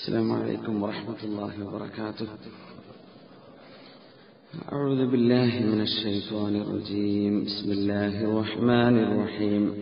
السلام عليكم ورحمة الله وبركاته أعوذ بالله من الشيطان الرجيم بسم الله الرحمن الرحيم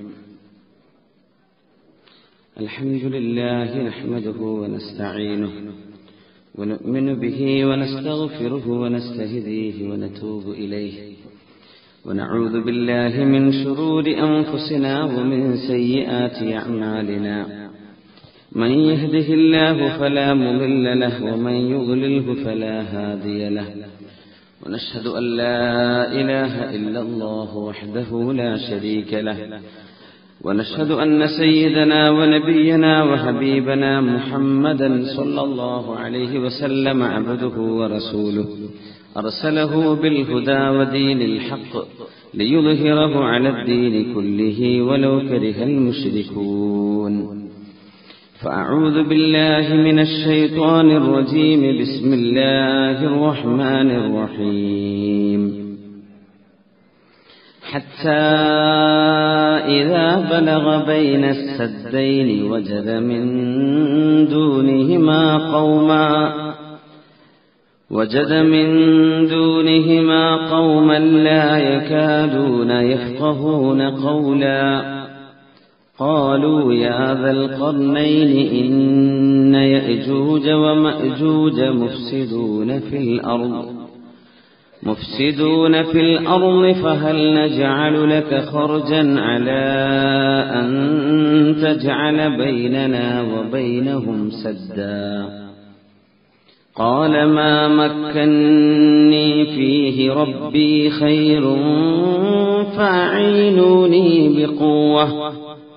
الحمد لله نحمده ونستعينه ونؤمن به ونستغفره ونستهديه ونتوب إليه ونعوذ بالله من شرور أنفسنا ومن سيئات أعمالنا من يهده الله فلا مضل له ومن يضلله فلا هادي له ونشهد أن لا إله إلا الله وحده لا شريك له ونشهد أن سيدنا ونبينا وحبيبنا محمدا صلى الله عليه وسلم عبده ورسوله أرسله بالهدى ودين الحق ليظهره على الدين كله ولو كره المشركون فأعوذ بالله من الشيطان الرجيم بسم الله الرحمن الرحيم حتى إذا بلغ بين السدين وجد من دونهما قوما وجد من دونهما قوما لا يكادون يفقهون قولا قالوا يا ذا القرنين إن يأجوج ومأجوج مفسدون في الأرض مفسدون في الأرض فهل نجعل لك خرجا على أن تجعل بيننا وبينهم سدا قال ما مكني فيه ربي خير فأعينوني بقوة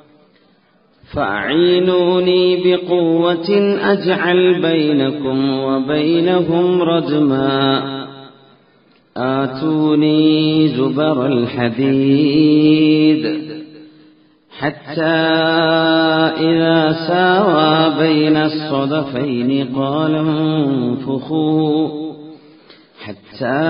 فأعينوني بقوة أجعل بينكم وبينهم ردما آتوني زبر الحديد حتى إذا ساوى بين الصدفين قال انفخوا حتى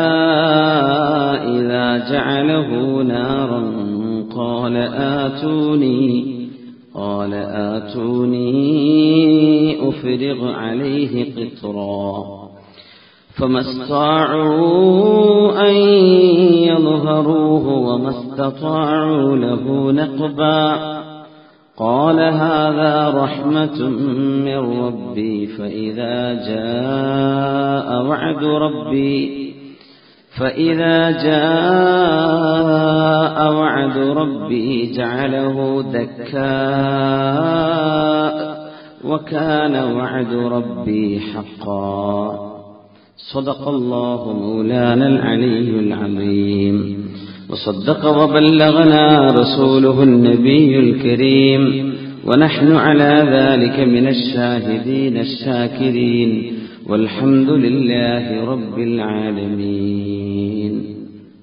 إذا جعله نارا قال آتوني قال آتوني أفرغ عليه قطرا فما استطاعوا أن يظهروه وما استطاعوا له نقبا قال هذا رحمة من ربي فإذا جاء وعد ربي فإذا جاء وعد ربي جعله دكاء وكان وعد ربي حقا صدق الله مولانا العلي العظيم وصدق وبلغنا رسوله النبي الكريم ونحن على ذلك من الشاهدين الشاكرين والحمد لله رب العالمين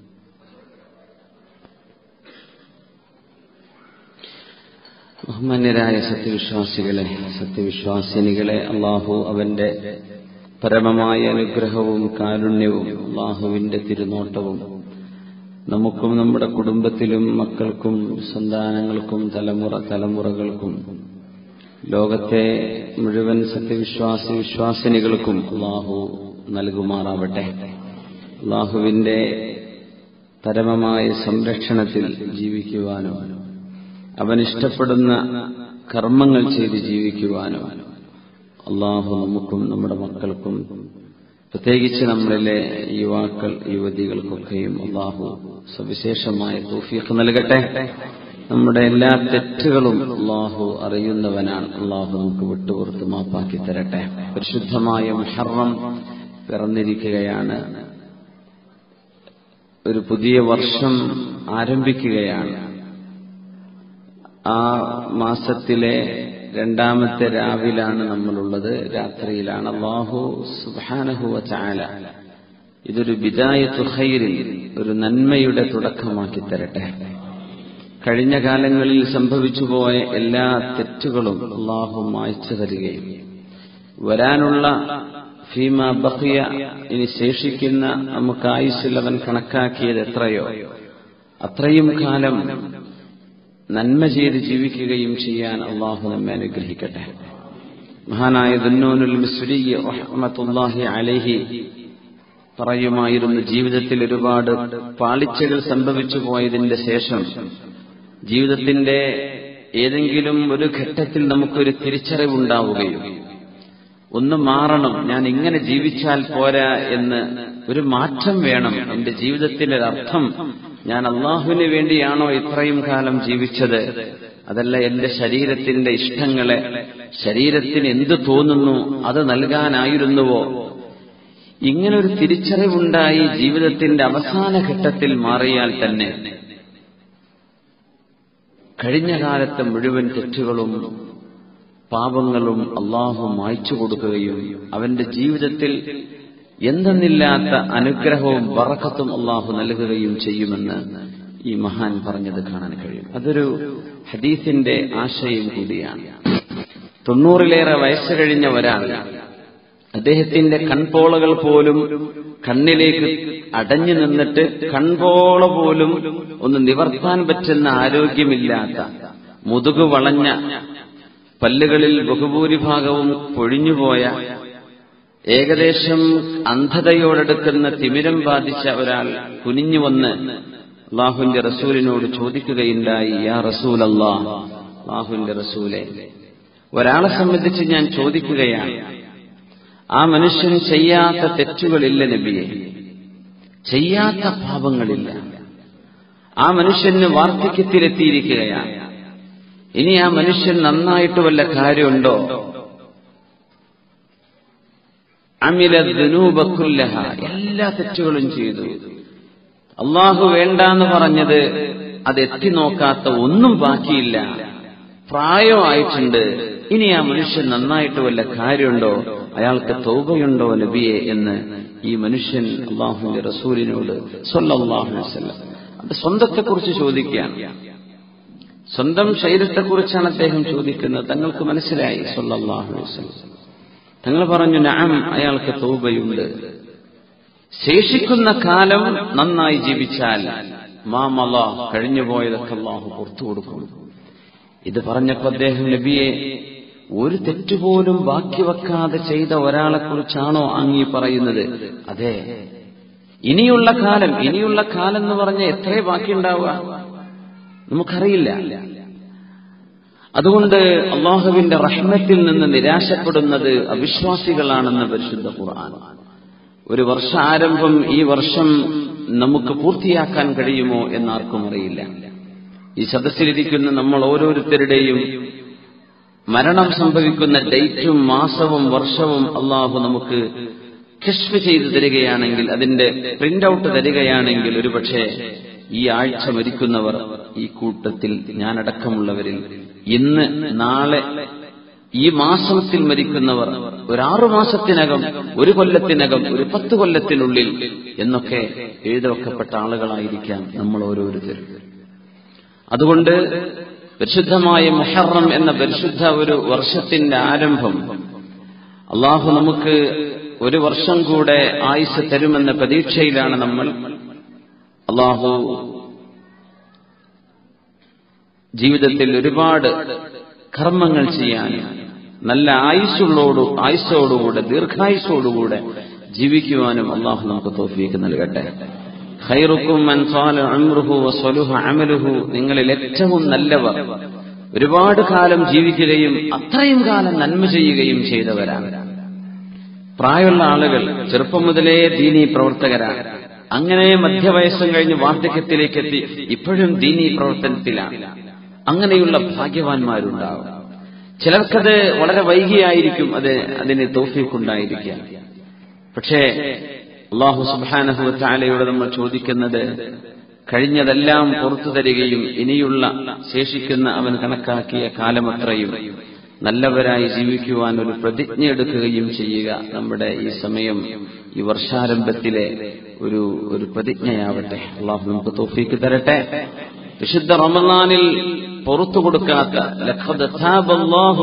ബഹുമാന്യരായ സത്യവിശ്വാസികളെ സത്യവിശ്വാസിനികളെ അള്ളാഹു അവന്റെ പരമമായ അനുഗ്രഹവും കാരുണ്യവും അള്ളാഹുവിന്റെ തിരുനോട്ടവും നമുക്കും നമ്മുടെ കുടുംബത്തിലും മക്കൾക്കും സന്താനങ്ങൾക്കും തലമുറ തലമുറകൾക്കും ലോകത്തെ മുഴുവൻ സത്യവിശ്വാസി വിശ്വാസിനികൾക്കും അള്ളാഹു നൽകുമാറാവട്ടെ അള്ളാഹുവിന്റെ പരമമായ സംരക്ഷണത്തിൽ ജീവിക്കുവാനും അവൻ ഇഷ്ടപ്പെടുന്ന കർമ്മങ്ങൾ ചെയ്ത് ജീവിക്കുവാനും അള്ളാഹു നമുക്കും നമ്മുടെ മക്കൾക്കും പ്രത്യേകിച്ച് നമ്മളിലെ യുവാക്കൾ യുവതികൾക്കൊക്കെയും അള്ളാഹു സവിശേഷമായ തൗഫീഖ് നൽകട്ടെ നമ്മുടെ എല്ലാ തെറ്റുകളും അള്ളാഹു അറിയുന്നവനാണ് അള്ളാഹു നമുക്ക് വിട്ടുപുറത്ത് മാപ്പാക്കി തരട്ടെ പരിശുദ്ധമായ മുഹറം പിറന്നിരിക്കുകയാണ് ഒരു പുതിയ വർഷം ആരംഭിക്കുകയാണ് ആ മാസത്തിലെ രണ്ടാമത്തെ രാവിലാണ് നമ്മളുള്ളത് രാത്രിയിലാണ് അള്ളാഹു സുബാനഹുവ ചാല ഇതൊരു ബിദായത്തു ഖൈറിൽ ഒരു നന്മയുടെ തുടക്കമാക്കി തരട്ടെ കഴിഞ്ഞ കാലങ്ങളിൽ സംഭവിച്ചുപോയ എല്ലാ തെറ്റുകളും അള്ളാഹു മായ്ച്ചു തരികയും വരാനുള്ള ഫീമ ബഹിയ ഇനി ശേഷിക്കുന്ന നമുക്ക് ആയുസ്സിൽ അവൻ കണക്കാക്കിയത് എത്രയോ അത്രയും കാലം നന്മ ചെയ്ത് ജീവിക്കുകയും ചെയ്യാൻ അള്ളാഹു നമ്മെ അനുഗ്രഹിക്കട്ടെ മഹാനായ ദുന്നൂനുൽ മിസ്രി റഹ്മത്തുല്ലാഹി അലൈഹി പറയുമായിരുന്നു ജീവിതത്തിൽ ഒരുപാട് പാളിച്ചകൾ സംഭവിച്ചു പോയതിന്റെ ശേഷം ജീവിതത്തിന്റെ ഏതെങ്കിലും ഒരു ഘട്ടത്തിൽ നമുക്കൊരു തിരിച്ചറിവുണ്ടാവുകയും ഒന്ന് മാറണം ഞാൻ ഇങ്ങനെ ജീവിച്ചാൽ പോരാ എന്ന് ഒരു മാറ്റം വേണം എന്റെ ജീവിതത്തിന്റെ അർത്ഥം ഞാൻ അള്ളാഹുവിന് വേണ്ടിയാണോ ഇത്രയും കാലം ജീവിച്ചത് അതല്ല എന്റെ ശരീരത്തിന്റെ ഇഷ്ടങ്ങളെ ശരീരത്തിന് എന്ത് തോന്നുന്നു അത് നൽകാനായിരുന്നുവോ ഇങ്ങനൊരു തിരിച്ചറിവുണ്ടായി ജീവിതത്തിന്റെ അവസാന ഘട്ടത്തിൽ മാറിയാൽ തന്നെ കഴിഞ്ഞ കാലത്തെ മുഴുവൻ തെറ്റുകളും പാപങ്ങളും അള്ളാഹു മായ്ച്ചു കൊടുക്കുകയും അവന്റെ ജീവിതത്തിൽ എന്തെന്നില്ലാത്ത അനുഗ്രഹവും വറക്കത്തും അള്ളാഹു നൽകുകയും ചെയ്യുമെന്ന് ഈ മഹാൻ പറഞ്ഞത് കാണാൻ കഴിയും അതൊരു ഹദീസിന്റെ ആശയം കൂടിയാണ് തൊണ്ണൂറിലേറെ വയസ്സ് കഴിഞ്ഞ ഒരാൾ അദ്ദേഹത്തിന്റെ കൺപോളകൾ പോലും കണ്ണിലേക്ക് അടഞ്ഞു നിന്നിട്ട് കൺപോള പോലും ഒന്ന് നിവർത്താൻ പറ്റുന്ന ആരോഗ്യമില്ലാത്ത മുതുകു വളഞ്ഞ പല്ലുകളിൽ ബഹുഭൂരിഭാഗവും പൊഴിഞ്ഞുപോയ ഏകദേശം അന്ധതയോടടുക്കുന്ന തിമിരം ബാധിച്ച ഒരാൾ കുനിഞ്ഞു വന്ന് അള്ളാഹുവിന്റെ റസൂലിനോട് ചോദിക്കുകയുണ്ടായി യാ റസൂൽ അള്ളാ അള്ളാഹുവിന്റെ റസൂലെ ഒരാളെ സംബന്ധിച്ച് ഞാൻ ചോദിക്കുകയാണ് ആ മനുഷ്യൻ ചെയ്യാത്ത തെറ്റുകളില്ല നബിയെ ചെയ്യാത്ത പാപങ്ങളില്ല ആ മനുഷ്യന് വാർദ്ധക്യത്തിലെത്തിയിരിക്കുകയാണ് ഇനി ആ മനുഷ്യൻ നന്നായിട്ട് വല്ല കാര്യമുണ്ടോ അമില ദുനൂബക്കുല്ലഹ എല്ലാ തെറ്റുകളും ചെയ്തു അള്ളാഹു വേണ്ടാന്ന് പറഞ്ഞത് അത് എത്തി നോക്കാത്ത ഒന്നും ബാക്കിയില്ല പ്രായമായിട്ടുണ്ട് ഇനി ആ മനുഷ്യൻ നന്നായിട്ട് വല്ല കാര്യമുണ്ടോ അയാൾക്ക് തൗബയുണ്ടോ നബിയെ എന്ന് ഈ മനുഷ്യൻ അള്ളാഹുവിന്റെ റസൂലിനോട് സൊല്ലാഹു വസ്ലം അത് സ്വന്തത്തെക്കുറിച്ച് ചോദിക്കുകയാണ് സ്വന്തം ശരീരത്തെക്കുറിച്ചാണ് അദ്ദേഹം ചോദിക്കുന്നത് തങ്ങൾക്ക് മനസ്സിലായി സൊല്ലാഹു വസ്ലം തങ്ങൾ പറഞ്ഞു നാം അയാൾക്ക് തൗബയുണ്ട് ശേഷിക്കുന്ന കാലം നന്നായി ജീവിച്ചാൽ മാമല കഴിഞ്ഞുപോയതൊക്കെ അള്ളാഹു പുറത്തു കൊടുക്കും ഇത് പറഞ്ഞപ്പോ അദ്ദേഹം നബിയെ ഒരു തെറ്റുപോലും ബാക്കി വെക്കാതെ ചെയ്ത ഒരാളെക്കുറിച്ചാണോ അങ്ങീ പറയുന്നത് അതെ ഇനിയുള്ള കാലം ഇനിയുള്ള കാലം എന്ന് പറഞ്ഞ എത്രേ ബാക്കിയുണ്ടാവുക നമുക്കറിയില്ല അതുകൊണ്ട് അള്ളാഹുവിന്റെ റഹ്മത്തിൽ നിന്ന് നിരാശപ്പെടുന്നത് അവിശ്വാസികളാണെന്ന് പരിശുദ്ധ ഖുർആൻ ഒരു വർഷാരംഭം ഈ വർഷം നമുക്ക് പൂർത്തിയാക്കാൻ കഴിയുമോ എന്നാർക്കും അറിയില്ല ഈ സദസ്സിലിരിക്കുന്ന നമ്മൾ ഓരോരുത്തരുടെയും മരണം സംഭവിക്കുന്ന ഡേറ്റും മാസവും വർഷവും അള്ളാഹു നമുക്ക് കഷ്ഫ് ചെയ്തു തരികയാണെങ്കിൽ അതിന്റെ പ്രിന്റ് ഔട്ട് തരികയാണെങ്കിൽ ഒരുപക്ഷെ ഈ ആഴ്ച മരിക്കുന്നവർ ഈ കൂട്ടത്തിൽ ഞാനടക്കമുള്ളവരിൽ ഇന്ന് നാളെ ഈ മാസത്തിൽ മരിക്കുന്നവർ ഒരു ആറു മാസത്തിനകം ഒരു കൊല്ലത്തിനകം ഒരു പത്ത് കൊല്ലത്തിനുള്ളിൽ എന്നൊക്കെ എഴുതവെക്കപ്പെട്ട ആളുകളായിരിക്കാം നമ്മൾ ഓരോരുത്തരും അതുകൊണ്ട് പരിശുദ്ധമായ മുഹറം എന്ന പരിശുദ്ധ ഒരു വർഷത്തിന്റെ ആരംഭം അള്ളാഹു നമുക്ക് ഒരു വർഷം കൂടെ ആയുസ് തരുമെന്ന പ്രതീക്ഷയിലാണ് നമ്മൾ അള്ളാഹു ജീവിതത്തിൽ ഒരുപാട് കർമ്മങ്ങൾ ചെയ്യാൻ നല്ല ആയുസ്സുള്ളോടു ആയുസ്സോടുകൂടെ ദീർഘായുസ്സോടുകൂടെ ജീവിക്കുവാനും അള്ളാഹു നമുക്ക് തോഫിയേക്ക് നൽകട്ടെ ഖൈറുക്കും മൻ സാല അമ്രുഹു വസ്വലുഹ അമലുഹു നിങ്ങളിൽ ഏറ്റവും നല്ലവർ ഒരുപാട് കാലം ജീവിക്കുകയും അത്രയും കാലം നന്മ ചെയ്യുകയും ചെയ്തവരാണ് പ്രായമുള്ള ആളുകൾ ചെറുപ്പം മുതലേ ദീനീ പ്രവർത്തകരാണ് അങ്ങനെ മധ്യവയസ്സം കഴിഞ്ഞ് വാർദ്ധക്യത്തിലേക്ക് എത്തി ഇപ്പോഴും ദീനീ പ്രവർത്തനത്തിലാണ് അങ്ങനെയുള്ള ഭാഗ്യവാന്മാരുണ്ടാവും ചിലർക്കത് വളരെ വൈകിയായിരിക്കും അത് അതിന് തോഫീക്കുണ്ടായിരിക്കുക പക്ഷേ അള്ളാഹു സുബാനഹു ചാലയോട് നമ്മൾ ചോദിക്കുന്നത് കഴിഞ്ഞതെല്ലാം പുറത്തു തരികയും ഇനിയുള്ള ശേഷിക്കുന്ന അവൻ കണക്കാക്കിയ കാലമത്രയും നല്ലവരായി ജീവിക്കുവാൻ ഒരു പ്രതിജ്ഞ എടുക്കുകയും ചെയ്യുക നമ്മുടെ ഈ സമയം ഈ വർഷാരംഭത്തിലെ ഒരു ഒരു പ്രതിജ്ഞയാവട്ടെ അള്ളാഹു നമുക്ക് തോഫീക്ക് തരട്ടെ വിശുദ്ധ റമദാനിൽ പുറത്തു കൊടുക്കാത്ത ലഖദ് താബല്ലാഹു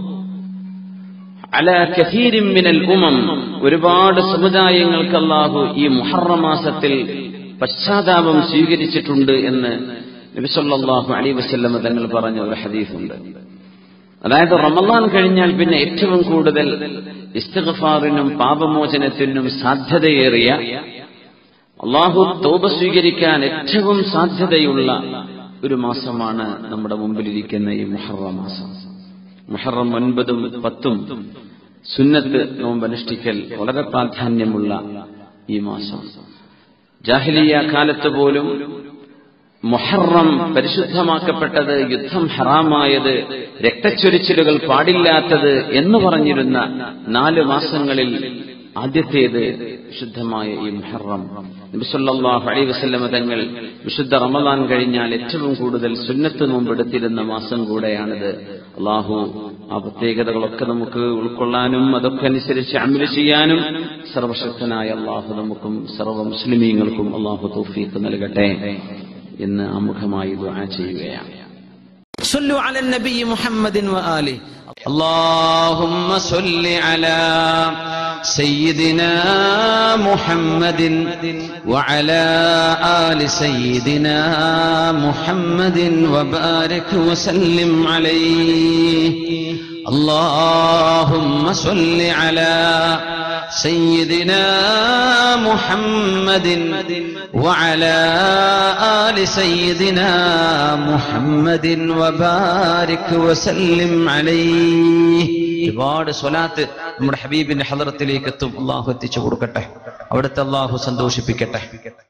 അല കഥീരിൻ മിനൽ ഉമം ഒരുപാട് സമുദായങ്ങൾക്ക് അല്ലാഹു ഈ മുഹറം മാസത്തിൽ പശ്ചാത്താപം സ്വീകരിച്ചിട്ടുണ്ട് എന്ന് നബി സല്ലല്ലാഹു അലൈഹി വസല്ലം തങ്ങൾ പറഞ്ഞ ഒരു ഹദീസുണ്ട് അതായത് റമദാൻ കഴിഞ്ഞാൽ പിന്നെ ഏറ്റവും കൂടുതൽ ഇസ്തിഗ്ഫാറിനും പാപമോചനത്തിനും സാധ്യതയേറിയ അള്ളാഹു തോപ സ്വീകരിക്കാൻ ഏറ്റവും സാധ്യതയുള്ള ഒരു മാസമാണ് നമ്മുടെ മുമ്പിലിരിക്കുന്ന ഈ മുഹറം മാസം മുഹറം ഒൻപതും പത്തും സുന്നത്ത് നോമ്പനുഷ്ഠിക്കൽ വളരെ പ്രാധാന്യമുള്ള ഈ മാസം ജാഹിലിയ കാലത്ത് പോലും മുഹറം പരിശുദ്ധമാക്കപ്പെട്ടത് യുദ്ധം ഹറാമായത് രക്തച്ചൊരിച്ചിലുകൾ പാടില്ലാത്തത് എന്ന് പറഞ്ഞിരുന്ന നാല് മാസങ്ങളിൽ ആദ്യത്തേത് വിശുദ്ധമായ ഈ മുഹറം നബിസല്ലാഹു അലൈ വസല്ലമ തങ്ങൾ വിശുദ്ധ റമദാൻ കഴിഞ്ഞാൽ ഏറ്റവും കൂടുതൽ സുന്നത്ത് നോമ്പെടുത്തിരുന്ന മാസം കൂടെയാണിത് അള്ളാഹു ആ പ്രത്യേകതകളൊക്കെ നമുക്ക് ഉൾക്കൊള്ളാനും അതൊക്കെ അനുസരിച്ച് അമല് ചെയ്യാനും സർവശക്തനായ അള്ളാഹു നമുക്കും സർവ്വ മുസ്ലിമീങ്ങൾക്കും അള്ളാഹു തൗഫീഖ് നൽകട്ടെ എന്ന് ആമുഖമായി ദുആ ചെയ്യുകയാണ് صلوا على النبي محمد وآله اللهم صل على سيدنا محمد وعلى آل سيدنا محمد وبارك وسلم عليه اللهم صل على سيدنا محمد وعلى آل سيدنا محمد وبارك وسلم عليه ഒരുപാട് സ്വലാത്ത് നമ്മുടെ ഹബീബിന്റെ ഹലറത്തിലേക്ക് എത്തും അള്ളാഹു എത്തിച്ചു കൊടുക്കട്ടെ അവിടുത്തെ അള്ളാഹു സന്തോഷിപ്പിക്കട്ടെ